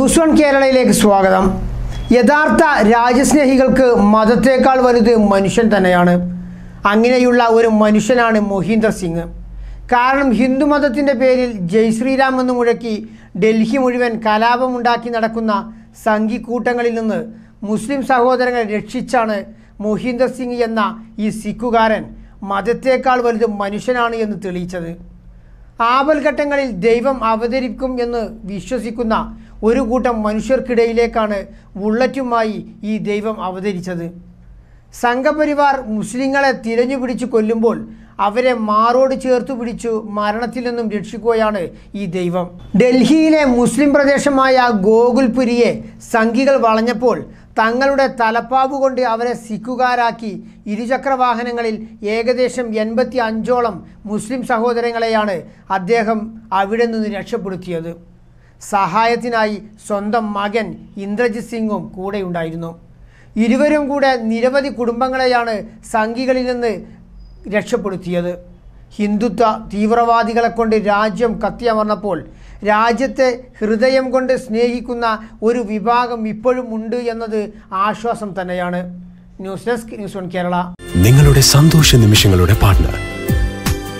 news one കേരളയിലേക്ക് സ്വാഗതം യഥാർത്ഥ രാജ്യസ്നേഹികൾക്ക് മതത്തേക്കാൾ വലുത് മനുഷ്യൻ തന്നെയാണ് അങ്ങനെയുള്ള ഒരു മനുഷ്യനാണ് മൊഹീന്ദർ സിംഗ് കാരണം ഹിന്ദു മതത്തിൻ്റെ പേരിൽ ജയ് ശ്രീരാം എന്ന് മുഴക്കി ഡൽഹി മുഴുവൻ കലാപമുണ്ടാക്കി നടക്കുന്ന സംഘിക്കൂട്ടങ്ങളിൽ നിന്ന് മുസ്ലിം സഹോദരങ്ങളെ രക്ഷിച്ചാണ് മൊഹീന്ദർ സിംഗ് എന്ന ഈ സിഖുകാരൻ മതത്തേക്കാൾ വലുത് മനുഷ്യനാണ് എന്ന് തെളിയിച്ചത് ആപൽഘട്ടങ്ങളിൽ ദൈവം അവതരിക്കും എന്ന് വിശ്വസിക്കുന്ന ഒരു കൂട്ടം മനുഷ്യർക്കിടയിലേക്കാണ് ബുള്ളറ്റുമായി ഈ ദൈവം അവതരിച്ചത് സംഘപരിവാർ മുസ്ലിങ്ങളെ തിരഞ്ഞു പിടിച്ചു കൊല്ലുമ്പോൾ അവരെ മാറോട് ചേർത്തു പിടിച്ചു മരണത്തിൽ നിന്നും രക്ഷിക്കുകയാണ് ഈ ദൈവം ഡൽഹിയിലെ മുസ്ലിം പ്രദേശമായ ഗോകുൽപുരിയെ സംഘികൾ വളഞ്ഞപ്പോൾ തങ്ങളുടെ തലപ്പാവ് കൊണ്ട് അവരെ സിഖുകാരാക്കി ഇരുചക്ര വാഹനങ്ങളിൽ ഏകദേശം എൺപത്തി അഞ്ചോളം മുസ്ലിം സഹോദരങ്ങളെയാണ് അദ്ദേഹം അവിടെ നിന്ന് രക്ഷപ്പെടുത്തിയത് സഹായത്തിനായി സ്വന്തം മകൻ ഇന്ദ്രജിത് സിംഗും കൂടെയുണ്ടായിരുന്നു ഇരുവരും കൂടെ നിരവധി കുടുംബങ്ങളെയാണ് സംഘികളിൽ നിന്ന് രക്ഷപ്പെടുത്തിയത് ഹിന്ദുത്വ തീവ്രവാദികളെ കൊണ്ട് രാജ്യം കത്തിയമർന്നപ്പോൾ രാജ്യത്തെ ഹൃദയം കൊണ്ട് സ്നേഹിക്കുന്ന ഒരു വിഭാഗം ഇപ്പോഴും ഉണ്ട് എന്നത് ആശ്വാസം തന്നെയാണ് news desk news one Kerala നിങ്ങളുടെ സന്തോഷ നിമിഷങ്ങളുടെ partner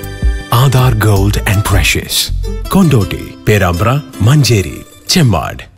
Aadhaar gold and precious Kondotty Perambra Manjeri Chemmad